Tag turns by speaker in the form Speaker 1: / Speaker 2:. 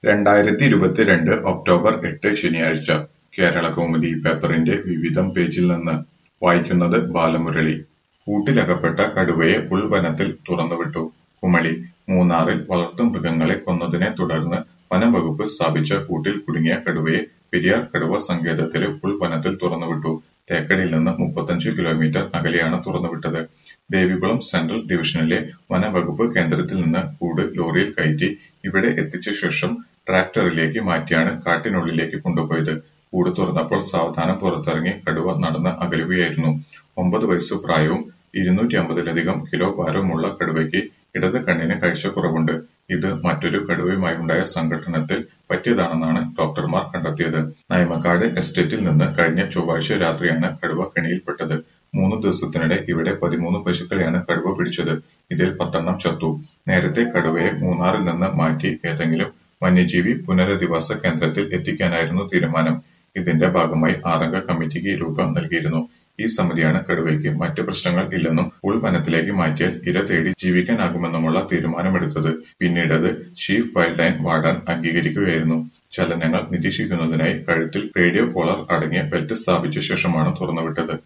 Speaker 1: രണ്ടായിരത്തി ഇരുപത്തിരണ്ട് ഒക്ടോബർ എട്ട് ശനിയാഴ്ച കേരളകൗമുദി പേപ്പറിന്റെ വിവിധം പേജിൽ നിന്ന് വായിക്കുന്നത് ബാലമുരളി കൂട്ടിലകപ്പെട്ട കടുവയെ ഉൾവനത്തിൽ തുറന്നുവിട്ടു കുമളി മൂന്നാറിൽ വളർത്തുമൃഗങ്ങളെ കൊന്നതിനെ തുടർന്ന് വനംവകുപ്പ് സ്ഥാപിച്ച കൂട്ടിൽ കുടുങ്ങിയ കടുവയെ പെരിയാർ കടുവ സങ്കേതത്തിലെ ഉൾവനത്തിൽ തുറന്നുവിട്ടു തേക്കടിയിൽ നിന്ന് മുപ്പത്തഞ്ച് കിലോമീറ്റർ അകലെയാണ് തുറന്നുവിട്ടത് ദേവികുളം സെൻട്രൽ ഡിവിഷനിലെ വനംവകുപ്പ് കേന്ദ്രത്തിൽ നിന്ന് കൂട് ലോറിയിൽ കയറ്റി ഇവിടെ എത്തിച്ച ശേഷം ട്രാക്ടറിലേക്ക് മാറ്റിയാണ് കാട്ടിനുള്ളിലേക്ക് കൊണ്ടുപോയത് കൂട് തുറന്നപ്പോൾ സാവധാനം പുറത്തിറങ്ങി കടുവ നടന്ന് അകലുകയായിരുന്നു ഒമ്പത് വയസ്സു പ്രായവും ഇരുന്നൂറ്റി അമ്പതിലധികം കിലോ ഭാരവുമുള്ള കടുവയ്ക്ക് ഇടത് കണ്ണിന് കാഴ്ചക്കുറവുണ്ട് ഇത് മറ്റൊരു കടുവയുമായുണ്ടായ സംഘട്ടനത്തിൽ പറ്റിയതാണെന്നാണ് ഡോക്ടർമാർ കണ്ടെത്തിയത് നയമക്കാട് എസ്റ്റേറ്റിൽ നിന്ന് കഴിഞ്ഞ ചൊവ്വാഴ്ച രാത്രിയാണ് കടുവ കെണിയിൽപ്പെട്ടത് മൂന്ന് ദിവസത്തിനിടെ ഇവിടെ പതിമൂന്ന് പശുക്കളെയാണ് കടുവ പിടിച്ചത് ഇതിൽ പത്തെണ്ണം ചത്തു നേരത്തെ കടുവയെ മൂന്നാറിൽ നിന്ന് മാറ്റി ഏതെങ്കിലും വന്യജീവി പുനരധിവാസ കേന്ദ്രത്തിൽ എത്തിക്കാനായിരുന്നു തീരുമാനം ഇതിന്റെ ഭാഗമായി ആറംഗ കമ്മിറ്റിക്ക് രൂപം നൽകിയിരുന്നു ഈ സമിതിയാണ് കടുവയ്ക്ക് മറ്റ് പ്രശ്നങ്ങൾ ഇല്ലെന്നും ഉൾവനത്തിലേക്ക് മാറ്റിയാൽ ഇര തേടി ജീവിക്കാനാകുമെന്നുമുള്ള തീരുമാനമെടുത്തത് പിന്നീടത് ചീഫ് വൈൽഡ് ലൈൻ വാർഡൻ അംഗീകരിക്കുകയായിരുന്നു ചലനങ്ങൾ നിരീക്ഷിക്കുന്നതിനായി കഴുത്തിൽ റേഡിയോ കോളർ അടങ്ങിയ ബെൽറ്റ് സ്ഥാപിച്ച ശേഷമാണ് തുറന്നുവിട്ടത്